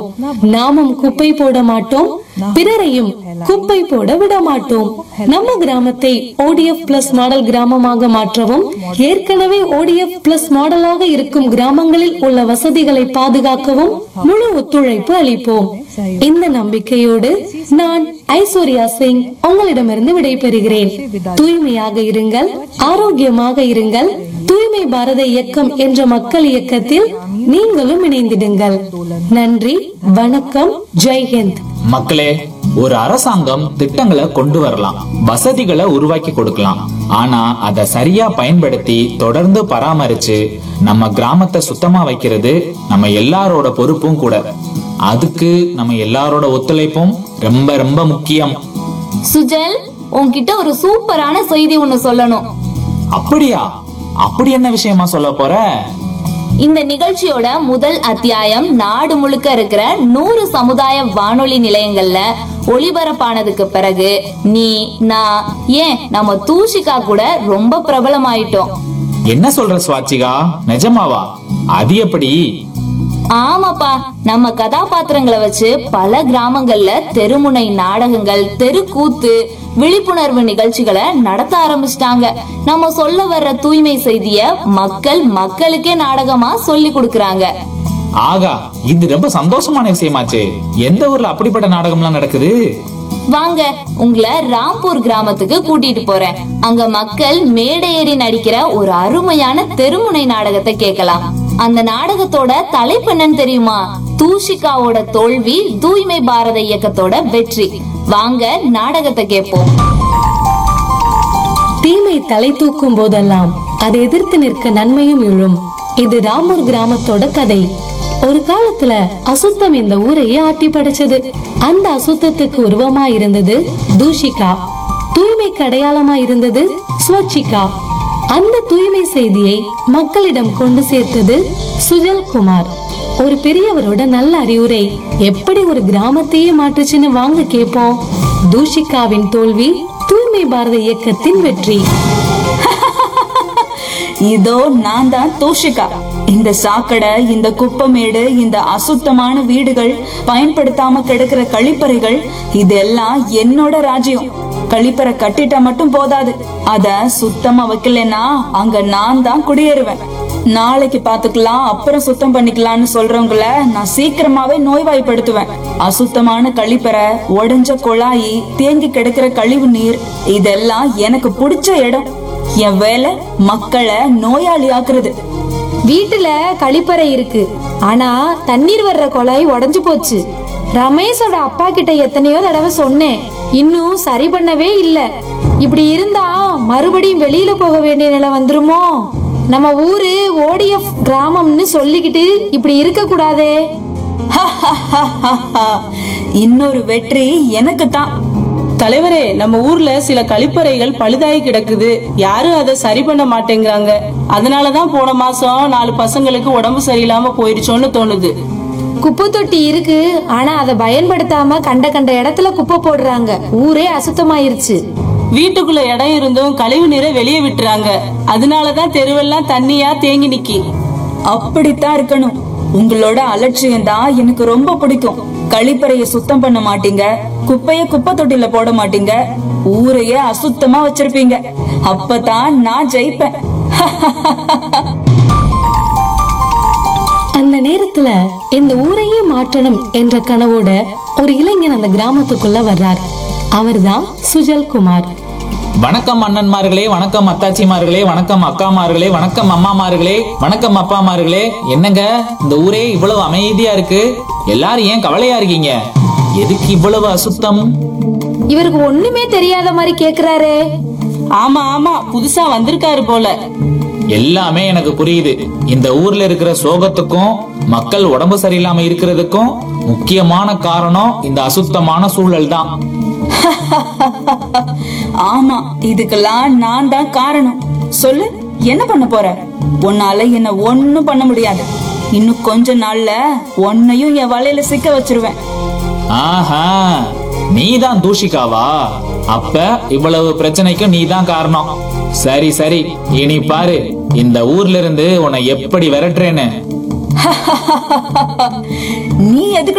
மாட்டோம் நாமும் குப்பை போட மாட்டோம் பிறரையும் குப்பை போட விட மாட்டோம் நம்ம கிராமத்தை ஓடிஎஃப் பிளஸ் மாடல் கிராமமாக மாற்றவும் ஏற்கனவே ஓடிஎஃப் பிளஸ் மாடலாக இருக்கும் கிராமங்களில் உள்ள வசதிகளை பாதுகாக்கவும் முழு ஒத்துழைப்பு அளிப்போம் இந்த நம்பிக்கையோடு நான் ஐஸ்வர்யா சிங் உங்களிடமிருந்து விடைபெறுகிறேன் தூய்மையாக இருங்கள் ஆரோக்கியமாக இருங்கள் தூய்மை பாரத இயக்கம் என்ற மக்கள் இயக்கத்தில் நீங்களும் இணைந்திடுங்கள் நன்றி வணக்கம் ஜெய்ஹிந்த் மக்களே ஒரு அரசாங்கம் திட்டங்களை கொண்டு வரலாம் வசதிகளை உருவாக்கி கொடுக்கலாம் ஆனா அதை சரியா பயன்படுத்தி தொடர்ந்து பராமரிச்சு நம்ம கிராமத்தை சுத்தமா வைக்கிறது நம்ம எல்லாரோட பொறுப்பும் கூட அதுக்கு நம்ம எல்லாரோட ஒத்துழைப்பும் ரொம்ப ரொம்ப முக்கியம் சுஜல் உன்கிட்ட ஒரு சூப்பரான செய்தி ஒண்ணு சொல்லணும் அப்படியா அப்படி என்ன விஷயமா சொல்ல போற இந்த நிகழ்ச்சியோட முதல் அத்தியாயம் நாடு முழுக்க இருக்கிற நூறு சமுதாய வானொலி நிலையங்கள்ல ஒளிபரப்பானதுக்கு பிறகு நீ நான் ஏன் நம்ம தூஷிகா கூட ரொம்ப பிரபலமாயிட்டோம் என்ன சொல்ற சுவாச்சிகா நிஜமாவா அது எப்படி ஆமாப்பா நம்ம கதாபாத்திரங்களை வச்சு பல கிராமங்கள்ல தெருமுனை நாடகங்கள் தெருக்கூத்து விழிப்புணர்வு நிகழ்ச்சிகளை நடத்த ஆரம்பிச்சிட்டாங்க நம்ம சொல்ல வர்ற தூய்மை செய்திய மக்கள் மக்களுக்கே நாடகமா சொல்லி கொடுக்கறாங்க ஆகா இது ரொம்ப சந்தோஷமான விஷயமாச்சே எந்த ஊர்ல அப்படிப்பட்ட நாடகம்லாம் நடக்குது வாங்க உங்களை ராம்பூர் கிராமத்துக்கு கூட்டிட்டு போறேன் அங்க மக்கள் மேடை ஏறி நடிக்கிற ஒரு அருமையான தெருமுனை நாடகத்தை கேட்கலாம் அந்த நாடகத்தோட தலைப்பு என்னன்னு தெரியுமா தூஷிகாவோட தோல்வி தூய்மை பாரத இயக்கத்தோட வெற்றி வாங்க நாடகத்தை கேட்போம் தீமை தலை தூக்கும் போதெல்லாம் அதை எதிர்த்து நிற்க நன்மையும் எழும் இது ராமூர் கிராமத்தோட கதை ஒரு காலத்துல அசுத்தம் இந்த ஊரையே ஆட்டி படைச்சது அந்த அசுத்தத்துக்கு உருவமா இருந்தது தூஷிகா தூய்மைக்கு அடையாளமா இருந்தது ஸ்வச்சிகா அந்த தூய்மை செய்தியை மக்களிடம் கொண்டு சேர்த்தது சுஜல் குமார் ஒரு பெரியவரோட நல்ல அறிவுரை எப்படி ஒரு கிராமத்தையே மாற்றுச்சுன்னு வாங்க கேட்போம் தூஷிகாவின் தோல்வி தூய்மை பாரத இயக்கத்தின் வெற்றி இதோ நான் தான் தோஷிகா இந்த சாக்கடை இந்த குப்பமேடு இந்த அசுத்தமான வீடுகள் பயன்படுத்தாம கிடக்கிற கழிப்பறைகள் இதெல்லாம் என்னோட ராஜ்யம் கழிப்பறை கட்டிட்டா மட்டும் போதாது அத சுத்தமா வைக்கலன்னா அங்க நான் தான் குடியேறுவேன் நாளைக்கு பாத்துக்கலாம் அப்புறம் சுத்தம் பண்ணிக்கலாம்னு சொல்றவங்கள நான் சீக்கிரமாவே நோய்வாய்ப்படுத்துவேன் அசுத்தமான கழிப்பறை உடைஞ்ச குழாயி தேங்கி கிடக்கிற கழிவு நீர் இதெல்லாம் எனக்கு பிடிச்ச இடம் என் வேலை மக்களை நோயாளி ஆக்குறது வீட்டுல கழிப்பறை இருக்கு ஆனா தண்ணீர் வர்ற குழாய் உடைஞ்சு போச்சு ரமேஷோட அப்பா கிட்ட எத்தனையோ தடவை சொன்னேன் இன்னும் சரி பண்ணவே இல்ல இப்படி இருந்தா மறுபடியும் வெளியில போக வேண்டிய நிலை வந்துருமோ நம்ம ஊரு ஓடிஎஃப் கிராமம்னு சொல்லிக்கிட்டு இப்படி இருக்க கூடாதே இன்னொரு வெற்றி எனக்கு தான் தலைவரே நம்ம ஊர்ல சில கழிப்பறைகள் பழுதாகி கிடக்குது யாரும் அதை சரி பண்ண மாட்டேங்கிறாங்க அதனாலதான் போன மாசம் நாலு பசங்களுக்கு உடம்பு சரியில்லாம போயிருச்சோன்னு தோணுது குப்பை தொட்டி இருக்கு ஆனா அதை பயன்படுத்தாம கண்ட கண்ட இடத்துல குப்பை போடுறாங்க ஊரே அசுத்தமாயிருச்சு வீட்டுக்குள்ள இடம் இருந்தும் கழிவு நீரை வெளியே விட்டுறாங்க அதனாலதான் தெருவெல்லாம் தண்ணியா தேங்கி நிக்கி அப்படித்தான் இருக்கணும் உங்களோட அலட்சியம் தான் எனக்கு ரொம்ப பிடிக்கும் கழிப்பறைய சுத்தம் பண்ண மாட்டீங்க குப்பைய குப்பை தொட்டில போட மாட்டீங்க ஊரையே அசுத்தமா வச்சிருப்பீங்க அப்பதான் நான் ஜெயிப்பேன் அந்த நேரத்துல இந்த ஊரையே மாற்றணும் என்ற கனவோட ஒரு இளைஞன் அந்த கிராமத்துக்குள்ள வர்றார் அவர்தான் சுஜல் குமார் வணக்கம் அண்ணன்மார்களே வணக்கம் அத்தாச்சிமார்களே வணக்கம் அக்காமார்களே வணக்கம் அம்மாமார்களே வணக்கம் அப்பாமார்களே என்னங்க இந்த ஊரே இவ்வளவு அமைதியா இருக்கு எல்லாரும் ஏன் கவலையா இருக்கீங்க எதுக்கு இவ்வளவு அசுத்தம் இவருக்கு ஒண்ணுமே தெரியாத மாதிரி கேக்குறாரே ஆமா ஆமா புதுசா வந்திருக்காரு போல எல்லாமே எனக்கு புரியுது இந்த ஊர்ல இருக்கிற சோகத்துக்கும் மக்கள் உடம்பு சரியில்லாம இருக்கிறதுக்கும் முக்கியமான காரணம் இந்த அசுத்தமான சூழல் தான் ஆமா இதுக்கெல்லாம் நான் தான் காரணம் சொல்லு என்ன பண்ண போற உன்னால என்ன ஒண்ணும் பண்ண முடியாது இன்னும் கொஞ்ச நாள்ல உன்னையும் என் வலையில சிக்க வச்சிருவேன் ஆஹா நீதான் தூஷிகாவா அப்ப இவ்வளவு பிரச்சனைக்கும் நீதான் காரணம் சரி சரி இனி பாரு இந்த ஊர்ல இருந்து உன்னை எப்படி விரட்டுறேன்னு நீ எதுக்கு